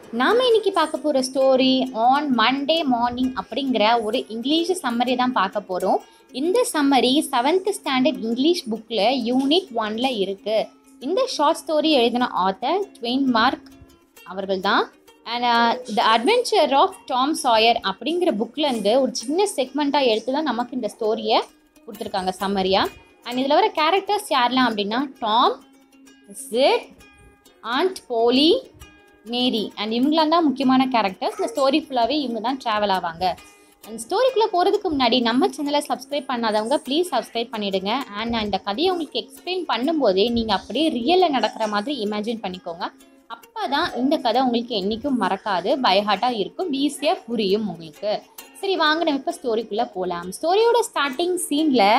நாம் இன்னைக்கு பார்க்க போகிற ஸ்டோரி ஆன் மண்டே மார்னிங் அப்படிங்கிற ஒரு இங்கிலீஷ் சம்மரி தான் பார்க்க போகிறோம் இந்த சம்மரி செவன்த் ஸ்டாண்டர்ட் இங்கிலீஷ் புக்கில் யூனிட் ஒன்ல இருக்குது இந்த ஷார்ட் ஸ்டோரி எழுதின ஆத்தர் ட்வெயின் மார்க் அவர்கள் தான் and the adventure of Tom Sawyer அப்படிங்கிற புக்லேருந்து ஒரு சின்ன செக்மெண்ட்டாக எடுத்து தான் நமக்கு இந்த ஸ்டோரியை கொடுத்துருக்காங்க சம்மரியாக அண்ட் இதில் வர கேரக்டர்ஸ் யாரெல்லாம் அப்படின்னா டாம் ஜிட் ஆண்ட் போலி மேரி அண்ட் இவங்களாம் தான் முக்கியமான கேரக்டர்ஸ் இந்த ஸ்டோரி ஃபுல்லாகவே இவங்க தான் ட்ராவல் ஆவாங்க அந்த ஸ்டோரிக்குள்ளே போகிறதுக்கு முன்னாடி நம்ம சேனலை சப்ஸ்கிரைப் பண்ணாதவங்க ப்ளீஸ் சப்ஸ்கிரைப் பண்ணிவிடுங்க அண்ட் நான் இந்த கதையை உங்களுக்கு எக்ஸ்பிளைன் பண்ணும்போதே நீங்கள் அப்படியே ரியலில் நடக்கிற மாதிரி இமேஜின் பண்ணிக்கோங்க அப்போ தான் இந்த கதை உங்களுக்கு என்றைக்கும் மறக்காது பயஹாட்டாக இருக்கும் ஈஸியாக புரியும் உங்களுக்கு சரி வாங்க நம்ம இப்போ ஸ்டோரிக்குள்ளே போகலாம் ஸ்டோரியோட ஸ்டார்டிங் சீனில்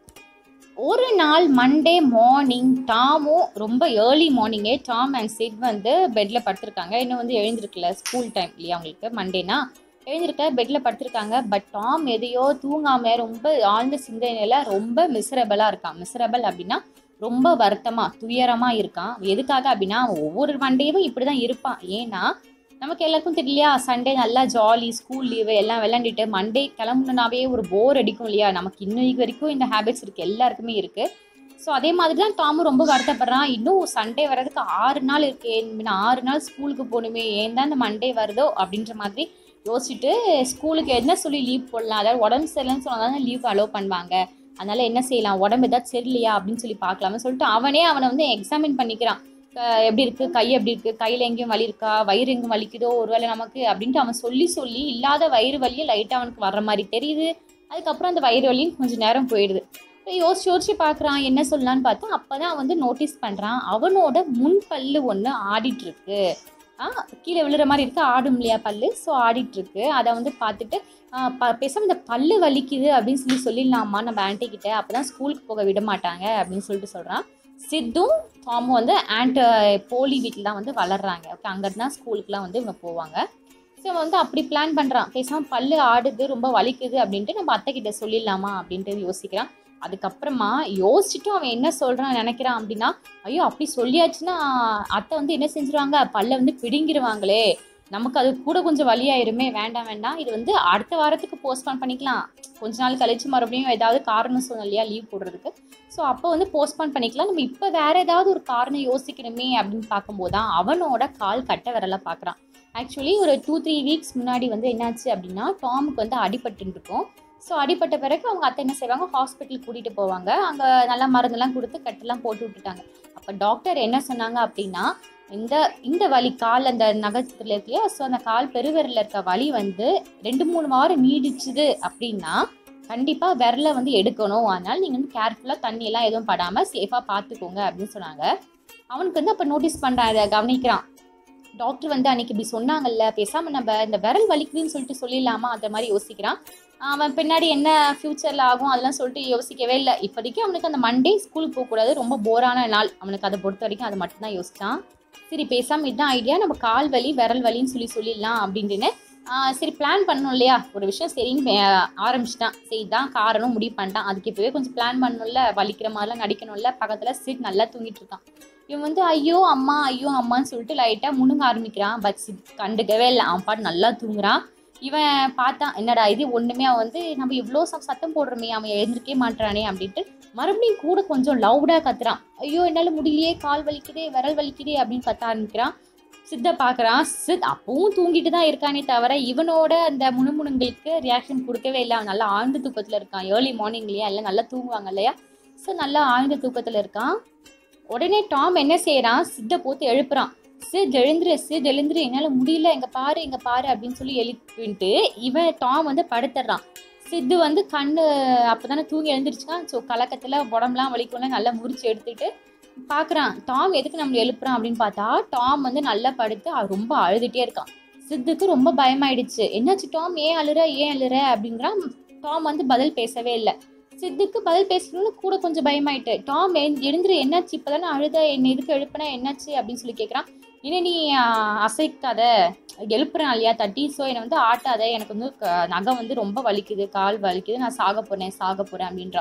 ஒரு நாள் மண்டே மார்னிங் டாமும் ரொம்ப ஏர்லி மார்னிங்கே டாம் அண்ட் சிட் வந்து பெட்டில் படுத்திருக்காங்க இன்னும் வந்து எழுந்திருக்கல ஸ்கூல் டைம் இல்லையா அவங்களுக்கு மண்டேனா எழுந்திருக்க பெட்டில் படுத்திருக்காங்க பட் டாம் எதையோ தூங்காமல் ரொம்ப ஆழ்ந்த சிந்தனையில் ரொம்ப மிசரபிளாக இருக்கான் மிசரபிள் அப்படின்னா ரொம்ப வருத்தமாக துயரமாக இருக்கான் எதுக்காக அப்படின்னா அவன் ஒவ்வொரு மண்டேவும் இப்படி தான் இருப்பான் ஏன்னா நமக்கு எல்லாருக்கும் தெரியலையா சண்டே நல்லா ஜாலி ஸ்கூல் லீவு எல்லாம் விளாண்டுட்டு மண்டே கிளம்புனாவே ஒரு போர் அடிக்கும் இல்லையா நமக்கு இன்னைக்கு வரைக்கும் இந்த ஹேபிட்ஸ் இருக்குது எல்லாருக்குமே இருக்குது ஸோ அதே மாதிரி தான் டாமும் ரொம்ப வருத்தப்படுறான் இன்னும் சண்டே வர்றதுக்கு ஆறு நாள் இருக்கு இன்னும் ஆறு நாள் ஸ்கூலுக்கு போகணுமே ஏன் தான் இந்த மண்டே வருதோ அப்படின்ற மாதிரி யோசிச்சுட்டு ஸ்கூலுக்கு என்ன சொல்லி லீவ் போடலாம் அதாவது உடம்பு சரியில்லைன்னு சொன்னால் தான் லீவ் அலோவ் பண்ணுவாங்க அதனால என்ன செய்யலாம் உடம்பு ஏதாச்சும் சரியில்லையா அப்படின்னு சொல்லி பார்க்கலாம்னு சொல்லிட்டு அவனே அவனை வந்து எக்ஸாமின் பண்ணிக்கிறான் க- எப்படி இருக்கு கை எப்படி இருக்கு கையில எங்கேயும் வலி இருக்கா வயிறு எங்கேயும் வலிக்குதோ ஒருவேளை நமக்கு அப்படின்ட்டு அவன் சொல்லி சொல்லி இல்லாத வயிறு வலியும் லைட்டாக அவனுக்கு வர்ற மாதிரி தெரியுது அதுக்கப்புறம் அந்த வயிறு வலியும் கொஞ்சம் நேரம் போயிடுது இப்போ யோசிச்சு யோசிச்சு பார்க்குறான் என்ன சொல்லலான்னு பார்த்தா அப்போ தான் வந்து நோட்டீஸ் பண்ணுறான் அவனோட முன் பல்லு ஒன்று ஆடிட்டு இருக்கு ஆ கீழே விழுற மாதிரி இருக்கு ஆடும் இல்லையா பல்லு ஸோ ஆடிட்டு இருக்கு அதை வந்து பார்த்துட்டு ஆ, ப பேசாம இந்த பல்லு வலிக்குது அப்படின்னு சொல்லி சொல்லிடலாமா நம்ம ஆன்ட்டி கிட்ட அப்போ தான் ஸ்கூலுக்கு போக விட மாட்டாங்க அப்படின்னு சொல்லிட்டு சொல்கிறான் சித்தும் டாமும் வந்து ஆண்ட் போலி வீட்டில் தான் வந்து வளர்றாங்க ஓகே அங்கிருந்து தான் ஸ்கூலுக்குலாம் வந்து இவங்க போவாங்க ஸோ வந்து அப்படி பிளான் பண்ணுறான் பேசாமல் பல்லு ஆடுது ரொம்ப வலிக்குது அப்படின்ட்டு நம்ம அத்தை கிட்ட சொல்லிடலாமா அப்படின்ட்டு யோசிக்கிறான் அதுக்கப்புறமா யோசிச்சுட்டும் அவன் என்ன சொல்கிறான் நினைக்கிறான் அப்படின்னா ஐயோ அப்படி சொல்லியாச்சுன்னா அத்தை வந்து என்ன செஞ்சுருவாங்க பல்லை வந்து பிடுங்கிருவாங்களே நமக்கு அது கூட கொஞ்சம் வலியாயிருமே வேண்டாம் வேண்டாம் இது வந்து அடுத்த வாரத்துக்கு போஸ்ட்பான் பண்ணிக்கலாம் கொஞ்ச நாள் கழிச்சு மறுபடியும் ஏதாவது காரணம் சொன்னோம் இல்லையா லீவ் போடுறதுக்கு ஸோ அப்போ வந்து போஸ்ட்பான் பண்ணிக்கலாம் நம்ம இப்போ வேற ஏதாவது ஒரு காரணம் யோசிக்கணுமே அப்படின்னு பார்க்கும்போது தான் அவனோட கால் கட்ட விரலை பார்க்குறான் ஆக்சுவலி ஒரு டூ த்ரீ வீக்ஸ் முன்னாடி வந்து என்னாச்சு அப்படின்னா டாமுக்கு வந்து அடிபட்டு இருக்கும் ஸோ அடிபட்ட பிறகு அவங்க அத்தை என்ன செய்வாங்க ஹாஸ்பிட்டல் கூட்டிகிட்டு போவாங்க அங்கே நல்லா மருந்தெல்லாம் கொடுத்து கட்டெல்லாம் போட்டு விட்டுட்டாங்க அப்போ டாக்டர் என்ன சொன்னாங்க அப்படின்னா இந்த இந்த வலி கால் அந்த நகத்துல இருக்கையா ஸோ அந்த கால் பெருவிரல்ல இருக்க வலி வந்து ரெண்டு மூணு வாரம் நீடிச்சுது அப்படின்னா கண்டிப்பாக விரலை வந்து எடுக்கணும் அதனால நீங்கள் வந்து கேர்ஃபுல்லாக தண்ணியெல்லாம் எதுவும் படாமல் சேஃபாக பார்த்துக்கோங்க அப்படின்னு சொன்னாங்க அவனுக்கு வந்து அப்போ நோட்டீஸ் பண்ணுறான் அதை கவனிக்கிறான் டாக்டர் வந்து அன்னைக்கு இப்படி சொன்னாங்கல்ல பேசாமல் நம்ம இந்த விரல் வலிக்குதுன்னு சொல்லிட்டு சொல்லிடலாமா அந்த மாதிரி யோசிக்கிறான் அவன் பின்னாடி என்ன ஃப்யூச்சரில் ஆகும் அதெல்லாம் சொல்லிட்டு யோசிக்கவே இல்லை இப்போதைக்கு அவனுக்கு அந்த மண்டே ஸ்கூலுக்கு போகக்கூடாது ரொம்ப போரான நாள் அவனுக்கு அதை பொறுத்த வரைக்கும் அதை மட்டும்தான் யோசிச்சான் சரி பேசாமல் இதுதான் ஐடியா நம்ம கால் வலி விரல் வலின்னு சொல்லி சொல்லிடலாம் அப்படின்னு ஆஹ் சரி பிளான் பண்ணணும் இல்லையா ஒரு விஷயம் சரின்னு ஆஹ் ஆரம்பிச்சிட்டான் சரி இதான் காரணம் முடிவு பண்ணிட்டான் அதுக்கு இப்போவே கொஞ்சம் பிளான் பண்ணணும்ல வலிக்கிற மாதிரிலாம் நடிக்கணும்ல பக்கத்தில் சீட் நல்லா தூங்கிட்டு இருக்கான் இவன் வந்து ஐயோ அம்மா ஐயோ அம்மான்னு சொல்லிட்டு லைட்டாக முணுங்க ஆரம்பிக்கிறான் பட் சித் கண்டுக்கவே இல்லை அவன் பாட்டு நல்லா தூங்குறான் இவன் பார்த்தான் என்னடா இது ஒன்றுமே அவன் வந்து நம்ம இவ்வளோ ச- சத்தம் போடுறோமே அவன் எழுந்திருக்கவே மாட்டானே அப்படின்ட்டு மறுபடியும் கூட கொஞ்சம் லவுடாக கத்துறான் ஐயோ என்னால் முடியலையே கால் வலிக்குதே விரல் வலிக்குதே அப்படின்னு கத்த ஆரம்பிக்கிறான் சித்த பார்க்குறான் சித் அப்பவும் தூங்கிட்டு தான் இருக்கானே தவிர இவனோட அந்த முணுமுணுங்களுக்கு ரியாக்ஷன் கொடுக்கவே இல்லை அவன் நல்லா ஆழ்ந்த தூக்கத்தில் இருக்கான் ஏர்லி மார்னிங் இல்லையா எல்லாம் நல்லா தூங்குவாங்க இல்லையா ஸோ நல்லா ஆழ்ந்த தூக்கத்தில் இருக்கான் உடனே டாம் என்ன செய்யறான் சித்தை போட்டு எழுப்புறான் சித் எழுந்துரு சித் எழுந்துரு என்னால் முடியல எங்க பாரு எங்க பாரு அப்படின்னு சொல்லி எழுப்பின்ட்டு இவன் டாம் வந்து படுத்துடுறான் சித்து வந்து கண்ணு அப்பதானே தூங்கி எழுந்திருச்சான் ஸோ கலக்கத்தில் உடம்புலாம் வலிக்கும்ல நல்லா முறிச்சு எடுத்துட்டு பார்க்குறான் டாம் எதுக்கு நம்மளை எழுப்புறான் அப்படின்னு பார்த்தா டாம் வந்து நல்லா படுத்து அவன் ரொம்ப அழுதுகிட்டே இருக்கான் சித்துக்கு ரொம்ப பயமாயிடுச்சு என்னாச்சு டாம் ஏன் அழுற ஏன் அழுற அப்படிங்கிறான் டாம் வந்து பதில் பேசவே இல்லை சித்துக்கு பதில் பேசணும்னு கூட கொஞ்சம் பயமாயிட்டு டாம் எழு- எழுந்துரு என்னாச்சு இப்போதானே அழுத என்ன எதுக்கு எழுப்புனா என்னாச்சு அப்படின்னு சொல்லி கேட்குறான் என்ன நீ ஆ, அசைக்காத எழுப்புறேன் இல்லையா தட்டி ஸோ என்னை வந்து ஆட்டாத எனக்கு வந்து க- நகம் வந்து ரொம்ப வலிக்குது கால் வலிக்குது நான் சாக போறேன் சாக போறேன் அப்படின்றான்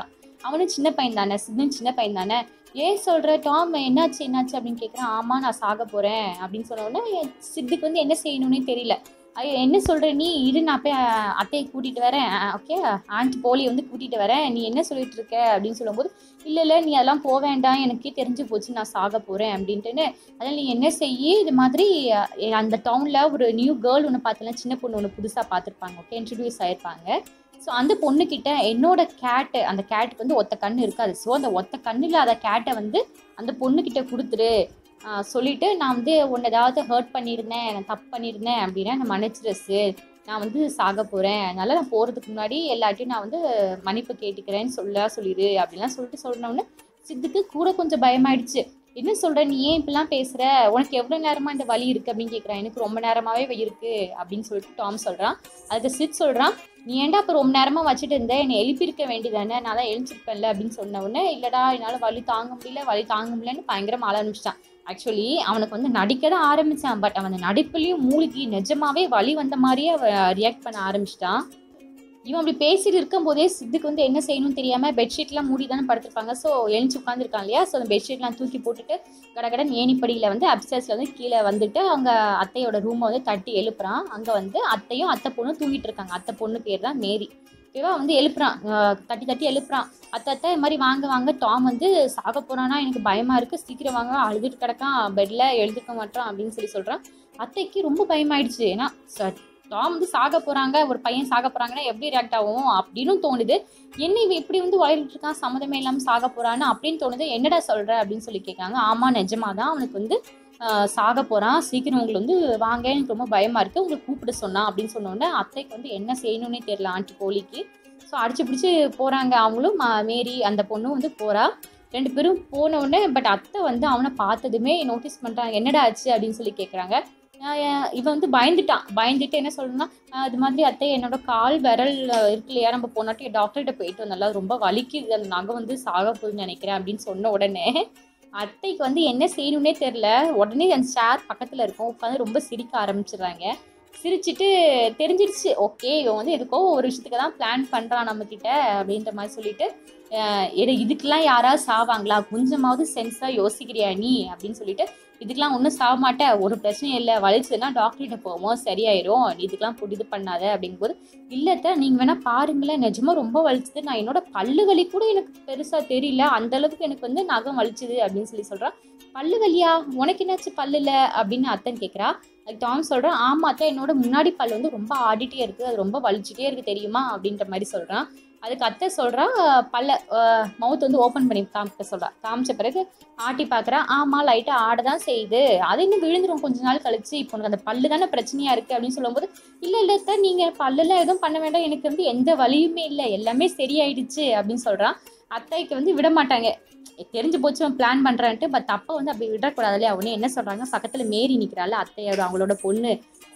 அவனும் சின்ன பையன் தானே சித்தும் சின்ன பையன் தானே ஏன் சொல்கிற டாம் என்னாச்சு என்னாச்சு அப்படின்னு கேட்குறான் ஆமாம் நான் சாக போகிறேன் அப்படின்னு சொன்ன உடனே சித்துக்கு வந்து என்ன செய்யணும்னே தெரியல ஐயோ என்ன சொல்கிற நீ இரு நான் போய் அஹ், அத்தையை கூட்டிகிட்டு வரேன் ஓகே ஆண்ட் போலி வந்து கூட்டிகிட்டு வரேன் நீ என்ன சொல்லிட்டு இருக்க அப்படின்னு சொல்லும்போது இல்லை இல்லை நீ அதெல்லாம் போக வேண்டாம் எனக்கே தெரிஞ்சு போச்சு நான் சாக போகிறேன் அப்படின்ட்டுன்னு அதில் நீ என்ன செய்யி இது மாதிரி அஹ், அந்த டவுனில் ஒரு நியூ கேர்ள் ஒன்று பார்த்தலாம் சின்ன பொண்ணு ஒன்று புதுசாக பார்த்துருப்பாங்க ஓகே இன்ட்ரடியூஸ் ஆயிருப்பாங்க ஸோ அந்த பொண்ணுக்கிட்ட என்னோட கேட்டு அந்த கேட்டுக்கு வந்து ஒத்த கண்ணு இருக்காது ஸோ அந்த ஒத்த கண்ணு இல்லாத கேட்டை வந்து அந்த பொண்ணுக்கிட்ட கொடுத்துரு ஆஹ் சொல்லிட்டு நான் வந்து உன்னை ஏதாவது ஹர்ட் பண்ணியிருந்தேன் நான் தப்பு பண்ணியிருந்தேன் அப்படின்னா நான் மன்னிச்சிருச்சு நான் வந்து சாக போகிறேன் அதனால நான் போகிறதுக்கு முன்னாடி எல்லார்ட்டையும் நான் வந்து மன்னிப்பு கேட்டுக்கிறேன்னு சொல்ல சொல்லிடு அப்படிலாம் சொல்லிட்டு சொன்னோன்னே சித்துக்கு கூட கொஞ்சம் பயமாயிடுச்சு என்ன சொல்ற நீ ஏன் இப்படிலாம் பேசுற உனக்கு எவ்வளோ நேரமா இந்த வலி இருக்கு அப்படின்னு கேட்குறான் எனக்கு ரொம்ப நேரமாவே இருக்கு அப்படின்னு சொல்லிட்டு டாம் சொல்றான் அதுக்கு சித் சொல்றான் நீ ஏன்டா இப்போ ரொம்ப நேரமா வச்சுட்டு இருந்த என்னை எழுப்பியிருக்க வேண்டியதானே நான் தான் எழுந்திருப்பேன்ல அப்படின்னு சொன்ன உடனே இல்லடா என்னால் வலி தாங்க முடியல வலி தாங்க முடியலன்னு பயங்கரமா அழ ஆரம்பிச்சிட்டான் ஆக்சுவலி அவனுக்கு வந்து நடிக்க தான் ஆரம்பிச்சான் பட் அவன் அந்த நடிப்புலையும் மூழ்கி நிஜமாவே வலி வந்த மாதிரியே அவன் ரியாக்ட் பண்ண ஆரம்பிச்சிட்டான் இவன் அப்படி பேசிட்டு இருக்கும்போதே சித்துக்கு வந்து என்ன செய்யணும்னு தெரியாம பெட்ஷீட்லாம் மூடி தானே படுத்திருப்பாங்க ஸோ எழுந்து உட்காந்துருக்கான் இல்லையா ஸோ அந்த பெட்ஷீட்லாம் தூக்கி போட்டுட்டு கடகடன் ஏணிப்படியில் வந்து அப்சர்ஸ்ல வந்து கீழே வந்துட்டு அவங்க அத்தையோட ரூமை வந்து தட்டி எழுப்புறான் அங்கே வந்து அத்தையும் அத்தை பொண்ணும் தூங்கிட்டு இருக்காங்க அத்தை பொண்ணு பேர் தான் மேரி ஓகேவா வந்து எழுப்புறான் அஹ் தட்டி தட்டி எழுப்புறான் அத்தை அத்தை இது மாதிரி வாங்க வாங்க டாம் வந்து சாக போறானா எனக்கு பயமா இருக்கு சீக்கிரம் வாங்க அழுதுட்டு கிடக்கான் பெட்ல எழுதுக்க மாட்டான் அப்படின்னு சொல்லி சொல்றான் அத்தைக்கு ரொம்ப பயமாயிடுச்சு ஏன்னா ச- டாம் வந்து சாக போறாங்க ஒரு பையன் சாக போறாங்கன்னா எப்படி ரியாக்ட் ஆகும் அப்படின்னு தோணுது என்ன இவன் இப்படி வந்து வளர்ந்துட்டு இருக்கான் சம்மதமே இல்லாம சாக போறான்னு அப்படின்னு தோணுது என்னடா சொல்ற அப்படின்னு சொல்லி கேட்காங்க ஆமா நிஜமாதான் அவனுக்கு வந்து ஆஹ், சாக போறான் சீக்கிரம் உங்களுக்கு வந்து வாங்க எனக்கு ரொம்ப பயமா இருக்கு உங்களுக்கு கூப்பிட சொன்னா அப்படின்னு சொன்ன உடனே அத்தைக்கு வந்து என்ன செய்யணும்னே தெரியல ஆண்டி கோழிக்கு ஸோ அடிச்சு பிடிச்சு போறாங்க அவங்களும் மா- மேரி அந்த பொண்ணும் வந்து போறா ரெண்டு பேரும் போன உடனே பட் அத்தை வந்து அவனை பார்த்ததுமே நோட்டீஸ் பண்றாங்க என்னடா ஆச்சு அப்படின்னு சொல்லி கேட்குறாங்க இவன் வந்து பயந்துட்டான் பயந்துட்டு என்ன சொல்லணும்னா ஆஹ் இது மாதிரி அத்தை என்னோட கால் விரல் அஹ், இருக்கு இல்லையா நம்ம போனாட்டி டாக்டர்கிட்ட போயிட்டு வந்தோம்ல அது ரொம்ப வலிக்குது அந்த நகை வந்து சாக போகுதுன்னு நினைக்கிறேன் அப்படின்னு சொன்ன உடனே அத்தைக்கு வந்து என்ன செய்யணும்னே தெரில உடனே அந்த சேர் பக்கத்தில் இருக்கும் உட்காந்து ரொம்ப சிரிக்க ஆரம்பிச்சிடுறாங்க சிரிச்சிட்டு தெரிஞ்சிடுச்சு ஓகே இவன் வந்து எதுக்கோ ஒரு விஷயத்துக்கு தான் பிளான் பண்ணுறான் நம்மக்கிட்ட அப்படின்ற மாதிரி சொல்லிட்டு அஹ், எடு இதுக்கெல்லாம் யாராவது சாவாங்களா கொஞ்சமாவது சென்ஸாக யோசிக்கிறியா நீ அப்படின்னு சொல்லிட்டு இதுக்கெல்லாம் ஒன்றும் சாக மாட்டேன் ஒரு பிரச்சனையும் இல்லை வலிச்சதுன்னா டாக்டர்கிட்ட போவோம் சரியாயிரும் நீ இதுக்கெல்லாம் போட்டு இது பண்ணாத அப்படிங்கும்போது இல்லத்த நீங்கள் வேணால் பாருங்களேன் நிஜமா ரொம்ப வலிச்சுது நான் என்னோட பல்லு வலி கூட எனக்கு பெருசாக தெரியல அந்த அளவுக்கு எனக்கு வந்து நகம் வலிச்சுது அப்படின்னு சொல்லி சொல்கிறான் பல்லு வலியா உனக்கு என்னாச்சு பல்லுல அப்படின்னு அத்தன் கேட்குறா அதுக்கு டாம் சொல்கிறான் ஆமா அத்தை என்னோட முன்னாடி பல் வந்து ரொம்ப ஆடிட்டே இருக்குது அது ரொம்ப வலிச்சுட்டே இருக்குது தெரியுமா அப்படின்ற மாதிரி சொல்கிறான் அதுக்கு அத்தை சொல்கிறா பல்ல மவுத் வந்து ஓப்பன் பண்ணி காமிக்க சொல்கிறா காமிச்ச பிறகு ஆட்டி பார்க்குறா ஆமாம் லைட்டாக ஆட தான் செய்யுது அது இன்னும் விழுந்துரும் கொஞ்ச நாள் கழிச்சு இப்போ உனக்கு அந்த பல்லு தானே பிரச்சனையாக இருக்குது அப்படின்னு சொல்லும்போது இல்லை இல்லை சார் நீங்கள் பல்லெல்லாம் எதுவும் பண்ண வேண்டாம் எனக்கு வந்து எந்த வலியுமே இல்லை எல்லாமே சரியாயிடுச்சு அப்படின்னு சொல்கிறான் அத்தைக்கு வந்து விட மாட்டாங்க தெரிஞ்சு போச்சு அவன் பிளான் பண்ணுறான்ட்டு பட் அப்பா வந்து அப்படி விடக்கூடாது இல்லையா அவனே என்ன சொல்கிறாங்க பக்கத்தில் மேரி நிற்கிறாள் அத்தையோட அவங்களோட பொண்ணு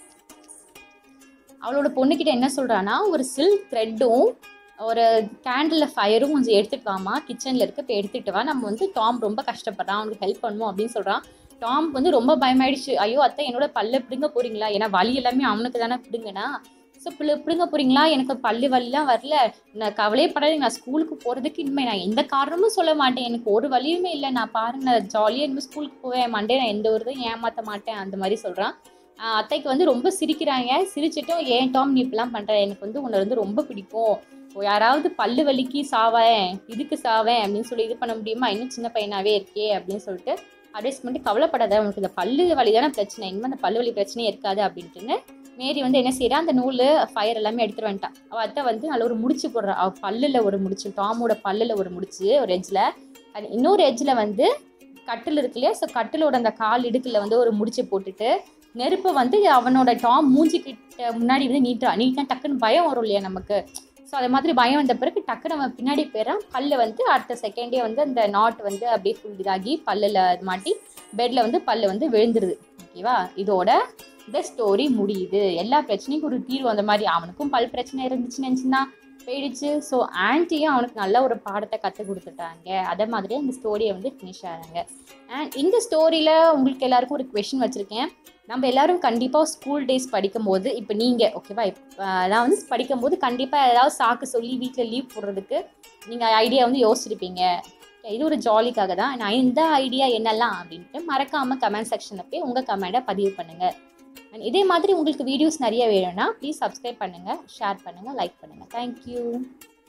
அவளோட பொண்ணுக்கிட்ட என்ன சொல்கிறான்னா ஒரு சில்க் த்ரெட்டும் ஒரு கேண்டில் ஃபயரும் கொஞ்சம் எடுத்துட்டு வாமா கிச்சனில் இருக்க இப்போ எடுத்துட்டு வா நம்ம வந்து டாம் ரொம்ப கஷ்டப்படுறான் அவனுக்கு ஹெல்ப் பண்ணுவோம் அப்படின்னு சொல்கிறான் டாம் வந்து ரொம்ப பயமாயிடுச்சு ஐயோ அத்தை என்னோட பல்ல பிடுங்க போறீங்களா ஏன்னா வலி எல்லாமே அவனுக்கு தானே பிடுங்கனா ஸோ பிள்ளை பிடுங்க போறீங்களா எனக்கு பல்லு வலிலாம் வரல நான் கவலையே படாதீங்க நான் ஸ்கூலுக்கு போகிறதுக்கு இனிமேல் நான் எந்த காரணமும் சொல்ல மாட்டேன் எனக்கு ஒரு வலியுமே இல்லை நான் பாருங்க நான் ஜாலியாக இனிமேல் ஸ்கூலுக்கு போவேன் மண்டே நான் எந்த ஒரு இதையும் ஏமாற்ற மாட்டேன் அந்த மாதிரி சொல்கிறான் அத்தைக்கு வந்து ரொம்ப சிரிக்கிறாங்க சிரிச்சிட்டும் ஏன் டாம் நீ இப்படிலாம் பண்ணுற எனக்கு வந்து உன்னை வந்து ரொம்ப பிடிக்கும் ஓ, யாராவது பல்லு வலிக்கு சாவேன் இதுக்கு சாவேன் அப்படின்னு சொல்லி இது பண்ண முடியுமா இன்னும் சின்ன பையனாவே இருக்கே அப்படின்னு சொல்லிட்டு அட்வைஸ் பண்ணிட்டு கவலைப்படாத உனக்கு இந்த பல்லு வலி தானே பிரச்சனை இனிமேல் அந்த பல்லு வலி பிரச்சனையே இருக்காது அப்படின்ட்டுன்னு மேரி வந்து என்ன செய்றா அந்த நூல் ஃபயர் எல்லாமே எடுத்துட்டு வந்துட்டான் அவள் அத்தை வந்து நல்ல ஒரு முடிச்சு போடுறா அவள் பல்லில் ஒரு முடிச்சு டாமோட பல்லில் ஒரு முடிச்சு ஒரு எட்ஜில் அது இன்னொரு எட்ஜில் வந்து கட்டில் இருக்கு இல்லையா ஸோ கட்டிலோட அந்த கால் இடுக்கில் வந்து ஒரு முடிச்சு போட்டுட்டு நெருப்பை வந்து அவனோட டாம் மூஞ்சி கிட்ட முன்னாடி வந்து நீட்டா நீட்டா டக்குன்னு பயம் வரும் இல்லையா நமக்கு ஸோ அது மாதிரி பயம் வந்த பிறகு டக்குன்னு அவன் பின்னாடி போயிடறான் பல்லு வந்து அடுத்த செகண்டே வந்து அந்த நாட் வந்து அப்படியே ஃபுல் இதாகி பல்லில் இது மாட்டி பெட்டில் வந்து பல்லு வந்து விழுந்துருது ஓகேவா இதோட இந்த ஸ்டோரி முடியுது எல்லா பிரச்சனைக்கும் ஒரு தீர்வு அந்த மாதிரி அவனுக்கும் பல் பிரச்சனை இருந்துச்சுன்னு நினச்சின்னா போயிடுச்சு ஸோ ஆன்ட்டியும் அவனுக்கு நல்ல ஒரு பாடத்தை கற்றுக் கொடுத்துட்டாங்க அதே மாதிரி அந்த ஸ்டோரியை வந்து ஃபினிஷ் ஆகிறாங்க அண்ட் இந்த ஸ்டோரியில் உங்களுக்கு எல்லாருக்கும் ஒரு கொஷின் வச்சுருக்கேன் நம்ம எல்லாரும் கண்டிப்பாக ஸ்கூல் டேஸ் படிக்கும்போது இப்போ நீங்கள் ஓகேவா இப்போ நான் வந்து படிக்கும்போது கண்டிப்பாக ஏதாவது சாக்கு சொல்லி வீட்டில் லீவ் போடுறதுக்கு நீங்கள் ஐடியா வந்து யோசிச்சிருப்பீங்க இது ஒரு ஜாலிக்காக தான் நான் இந்த ஐடியா என்னெல்லாம் அப்படின்ட்டு மறக்காமல் கமெண்ட் செக்ஷனில் போய் உங்கள் கமெண்ட்டை பதிவு பண்ணுங்கள் அண்ட் இதே மாதிரி உங்களுக்கு வீடியோஸ் நிறைய வேணும்னா ப்ளீஸ் சப்ஸ்கிரைப் பண்ணுங்கள் ஷேர் பண்ணுங்கள் லைக் பண்ணுங்கள் தேங்க்யூ